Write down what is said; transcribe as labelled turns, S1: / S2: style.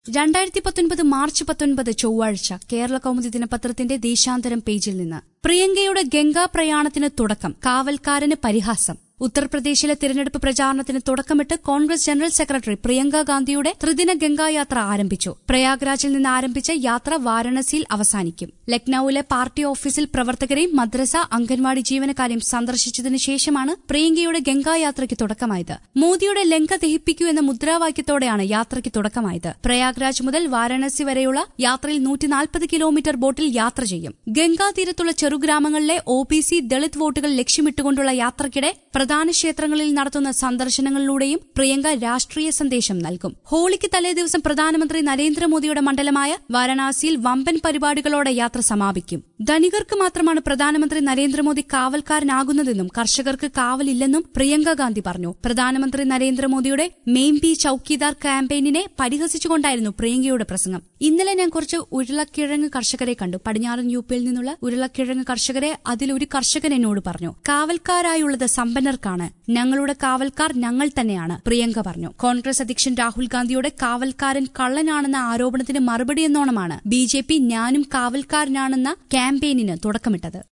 S1: രണ്ടായിരത്തി പത്തൊൻപത് മാർച്ച് പത്തൊൻപത് ചൊവ്വാഴ്ച കേരള കൗമുദി ദിനപത്രത്തിന്റെ ദേശാന്തരം പേജിൽ നിന്ന് പ്രിയങ്കയുടെ ഗംഗാ പ്രയാണത്തിന് തുടക്കം കാവൽക്കാരന് പരിഹാസം ഉത്തർപ്രദേശിലെ തിരഞ്ഞെടുപ്പ് പ്രചാരണത്തിന് തുടക്കമിട്ട് കോൺഗ്രസ് ജനറൽ സെക്രട്ടറി പ്രിയങ്ക ഗാന്ധിയുടെ ത്രിദിന ഗംഗായാത്ര ആരംഭിച്ചു പ്രയാഗ്രാജിൽ നിന്ന് ആരംഭിച്ച യാത്ര വാരണസിയിൽ അവസാനിക്കും ലക്നൌവിലെ പാർട്ടി ഓഫീസിൽ പ്രവർത്തകരെയും മദ്രസ അംഗൻവാടി ജീവനക്കാരെയും സന്ദർശിച്ചതിനു ശേഷമാണ് പ്രിയങ്കയുടെ ഗംഗായാത്രയ്ക്ക് തുടക്കമായത് മോദിയുടെ ലങ്ക ദഹിപ്പിക്കൂ എന്ന മുദ്രാവാക്യത്തോടെയാണ് യാത്രയ്ക്ക് തുടക്കമായത് പ്രയാഗ്രാജ് മുതൽ വാരാണസി വരെയുള്ള യാത്രയിൽ നൂറ്റിനാൽപ്പത് കിലോമീറ്റർ ബോട്ടിൽ യാത്ര ചെയ്യും ഗംഗാതീരത്തുള്ള ചെറുഗ്രാമങ്ങളിലെ ഒ ബി സി ദളിത് വോട്ടുകൾ ലക്ഷ്യമിട്ടുകൊണ്ടുള്ള യാത്രയ്ക്കിടെ പ്രധാന ക്ഷേത്രങ്ങളിൽ നടത്തുന്ന സന്ദർശനങ്ങളിലൂടെയും പ്രിയങ്ക രാഷ്ട്രീയ സന്ദേശം നൽകും ഹോളിക്ക് തലേദിവസം പ്രധാനമന്ത്രി നരേന്ദ്രമോദിയുടെ മണ്ഡലമായ വാരണാസിയിൽ വമ്പൻ പരിപാടികളോടെ യാത്ര സമാപിക്കും ധനികർക്ക് മാത്രമാണ് പ്രധാനമന്ത്രി നരേന്ദ്രമോദി കാവൽക്കാരനാകുന്നതെന്നും കർഷകർക്ക് കാവലില്ലെന്നും പ്രിയങ്ക ഗാന്ധി പറഞ്ഞു പ്രധാനമന്ത്രി നരേന്ദ്രമോദിയുടെ മെയിം ബി ചൌക്കിദാർ ക്യാമ്പയിനിനെ പരിഹസിച്ചുകൊണ്ടായിരുന്നു പ്രിയങ്കയുടെ പ്രസംഗം ഇന്നലെ ഞാൻ കുറച്ച് ഉരുളക്കിഴങ്ങ് കർഷകരെ കണ്ടു പടിഞ്ഞാറൻ യു പിയിൽ നിന്നുള്ള ഉരുളക്കിഴങ്ങ് കർഷകരെ അതിലൊരു കർഷകൻ എന്നോട് പറഞ്ഞു കാവൽക്കാരായുള്ളത് സമ്പന്നർക്കാണ് ഞങ്ങളുടെ കാവൽക്കാർ ഞങ്ങൾ തന്നെയാണ് പ്രിയങ്ക പറഞ്ഞു കോൺഗ്രസ് അധ്യക്ഷൻ രാഹുൽ ഗാന്ധിയുടെ കാവൽക്കാരൻ കള്ളനാണെന്ന ആരോപണത്തിന് മറുപടി എന്നോണമാണ് ബി ജെ പി ഞാനും കാവൽക്കാരനാണെന്ന ക്യാമ്പയിനിന് തുടക്കമിട്ടത്